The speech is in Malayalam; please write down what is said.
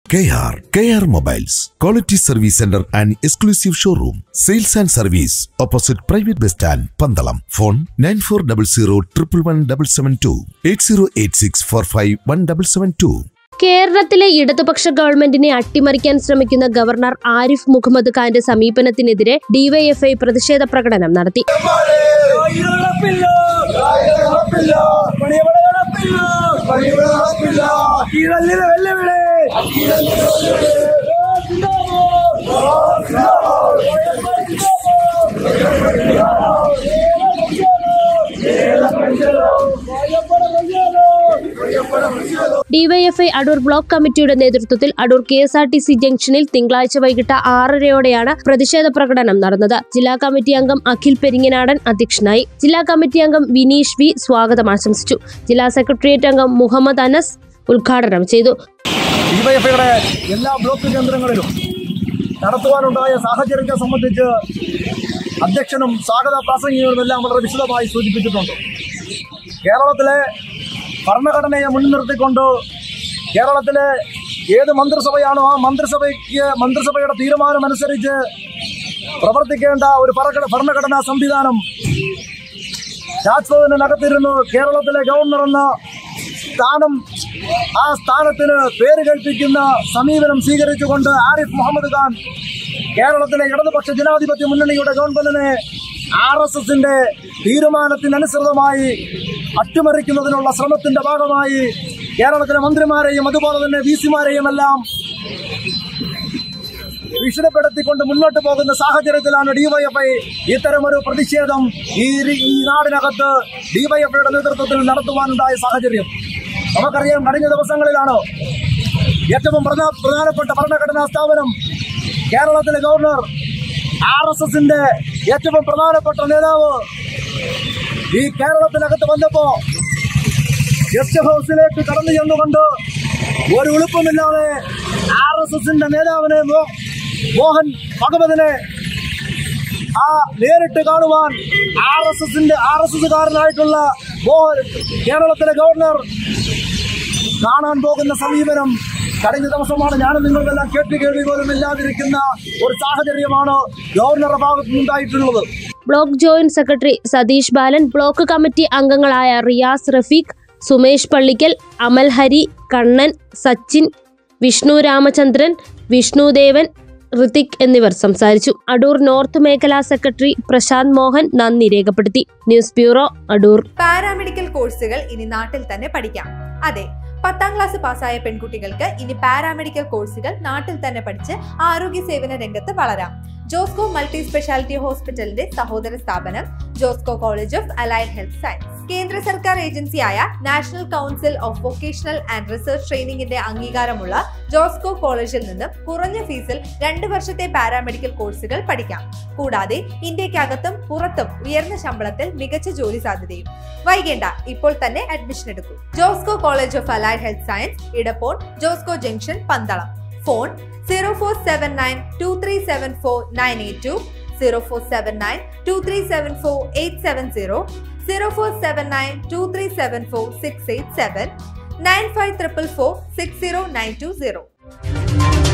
KR, KR Mobiles, Quality Service Center and Exclusive Showroom, Sales and Service, opposite Private Bus Stand, Pandalam. Phone 9400 8086 451 കേരളത്തിലെ ഇടതുപക്ഷ ഗവൺമെന്റിനെ അട്ടിമറിക്കാൻ ശ്രമിക്കുന്ന ഗവർണർ ആരിഫ് മുഹമ്മദ് ഖാന്റെ സമീപനത്തിനെതിരെ ഡിവൈഎഫ്ഐ പ്രതിഷേധ പ്രകടനം നടത്തി കീഴല്ലിന് വെല്ലുവിളി ഡിവൈഎഫ്ഐ അടൂർ ബ്ലോക്ക് കമ്മിറ്റിയുടെ നേതൃത്വത്തിൽ Adoor K S R T C ജംഗ്ഷനിൽ തിങ്കളാഴ്ച വൈകിട്ട് ആറരയോടെയാണ് പ്രതിഷേധ പ്രകടനം നടന്നത് ജില്ലാ കമ്മിറ്റി അംഗം അഖിൽ പെരിങ്ങനാടൻ അധ്യക്ഷനായി ജില്ലാ കമ്മിറ്റി അംഗം വിനീഷ് വി സ്വാഗതം ആശംസിച്ചു ജില്ലാ സെക്രട്ടേറിയറ്റ് അംഗം മുഹമ്മദ് അനസ് ഉദ്ഘാടനം ചെയ്തു ഡിവൈഎഫ്ഐയുടെ എല്ലാ ബ്ലോക്ക് കേന്ദ്രങ്ങളിലും നടത്തുവാനുണ്ടായ സാഹചര്യത്തെ സംബന്ധിച്ച് അധ്യക്ഷനും സ്വാഗത പ്രാസംഗികളും എല്ലാം വളരെ വിശദമായി സൂചിപ്പിച്ചിട്ടുണ്ട് കേരളത്തിലെ ഭരണഘടനയെ മുൻനിർത്തിക്കൊണ്ട് കേരളത്തിലെ ഏത് മന്ത്രിസഭയാണോ ആ മന്ത്രിസഭയ്ക്ക് മന്ത്രിസഭയുടെ തീരുമാനമനുസരിച്ച് പ്രവർത്തിക്കേണ്ട ഒരു ഭരണഘട- ഭരണഘടനാ സംവിധാനം രാജ്ഭവനകത്തിരുന്ന് കേരളത്തിലെ ഗവർണർ എന്ന സ്ഥാനം ആ സ്ഥാനത്തിന് പേര് കൽപ്പിക്കുന്ന സമീപനം സ്വീകരിച്ചുകൊണ്ട് ആരിഫ് മുഹമ്മദ് ഖാൻ കേരളത്തിലെ ഇടതുപക്ഷ ജനാധിപത്യ മുന്നണിയുടെ ഗവൺമെന്റിനെ ആർ എസ് എസിന്റെ തീരുമാനത്തിനനുസൃതമായി അട്ടിമറിക്കുന്നതിനുള്ള ശ്രമത്തിന്റെ ഭാഗമായി കേരളത്തിലെ മന്ത്രിമാരെയും അതുപോലെ തന്നെ വി സിമാരെയും എല്ലാം ഭീഷണിപ്പെടുത്തിക്കൊണ്ട് മുന്നോട്ട് പോകുന്ന സാഹചര്യത്തിലാണ് ഡിവൈഎഫ്ഐ ഇത്തരമൊരു പ്രതിഷേധം ഈ രി- ഈ നാടിനകത്ത് ഡിവൈഎഫ്ഐയുടെ നേതൃത്വത്തിൽ നടത്തുവാനുണ്ടായ സാഹചര്യം നമുക്കറിയാം കഴിഞ്ഞ ദിവസങ്ങളിലാണ് ഏറ്റവും പ്രധാ- പ്രധാനപ്പെട്ട ഭരണഘടനാ സ്ഥാപനം കേരളത്തിലെ ഗവർണർ ആർ എസ് എസിന്റെ ഏറ്റവും പ്രധാനപ്പെട്ട നേതാവ് ഈ കേരളത്തിനകത്ത് വന്നപ്പോ ഗസ്റ്റ് ഹൗസിലേക്ക് കടന്നു ചെന്നുകൊണ്ട് ഒരു എളുപ്പമില്ലാതെ ആർ എസ് എസിന്റെ നേതാവിനെ മോ- മോഹൻ ഭഗവതിനെ ആ നേരിട്ട് കാണുവാൻ ആർ എസ് എസിന്റെ ആർ എസ് എസുകാരനായിട്ടുള്ള മോഹൻ കേരളത്തിലെ ഗവർണർ കാണാൻ പോകുന്ന സമീപനം കഴിഞ്ഞ ദിവസമാണ് ഞാനും നിങ്ങൾക്കെല്ലാം കേട്ട് കേൾവി പോലും ഇല്ലാതിരിക്കുന്ന ഒരു സാഹചര്യമാണ് ഗവർണറുടെ ഭാഗത്തു നിന്നുണ്ടായിട്ടുള്ളത് block joint secretary Satheesh Balan block committee അംഗങ്ങളായ റിയാസ് റഫീഖ് സുമേഷ് പള്ളിക്കൽ അമൽ ഹരി കണ്ണൻ സച്ചിൻ വിഷ്ണു രാമചന്ദ്രൻ വിഷ്ണുദേവൻ ഋതിക് എന്നിവർ സംസാരിച്ചു അടൂർ നോർത്ത് മേഖലാ സെക്രട്ടറി പ്രശാന്ത് മോഹൻ നന്ദി രേഖപ്പെടുത്തി ന്യൂസ് ബ്യൂറോ അടൂർ പാരാമെഡിക്കൽ കോഴ്സുകൾ ഇനി നാട്ടിൽ തന്നെ പഠിക്കാം അതെ പത്താം ക്ലാസ് പാസ്സായ പെൺകുട്ടികൾക്ക് ഇനി പാരാമെഡിക്കൽ കോഴ്സുകൾ നാട്ടിൽ തന്നെ പഠിച്ച് ആരോഗ്യ സേവന രംഗത്ത് വളരാം ജോസ്കോ മൾട്ടി സ്പെഷ്യാലിറ്റി ഹോസ്പിറ്റലിന്റെ സഹോദര സ്ഥാപനം Josco college of allied health science കേന്ദ്ര സർക്കാർ ഏജൻസിയായ national council of vocational and research ട്രെയിനിങ്ങിന്റെ അംഗീകാരമുള്ള ജോസ്കോ കോളേജിൽ നിന്നും കുറഞ്ഞ ഫീസിൽ രണ്ട് വർഷത്തെ പാരാമെഡിക്കൽ കോഴ്സുകൾ പഠിക്കാം കൂടാതെ ഇന്ത്യക്കകത്തും പുറത്തും ഉയർന്ന ശമ്പളത്തിൽ മികച്ച ജോലി സാധ്യതയും വൈകേണ്ട ഇപ്പോൾ തന്നെ അഡ്മിഷൻ എടുക്കൂ Josco college of allied health science Edappon Josco junction Pandalam phone zero four seven nine two three seven four nine eight two zero four seven nine two three seven four eight seven zero zero four seven nine two three seven four six eight seven nine five triple four six zero nine two zero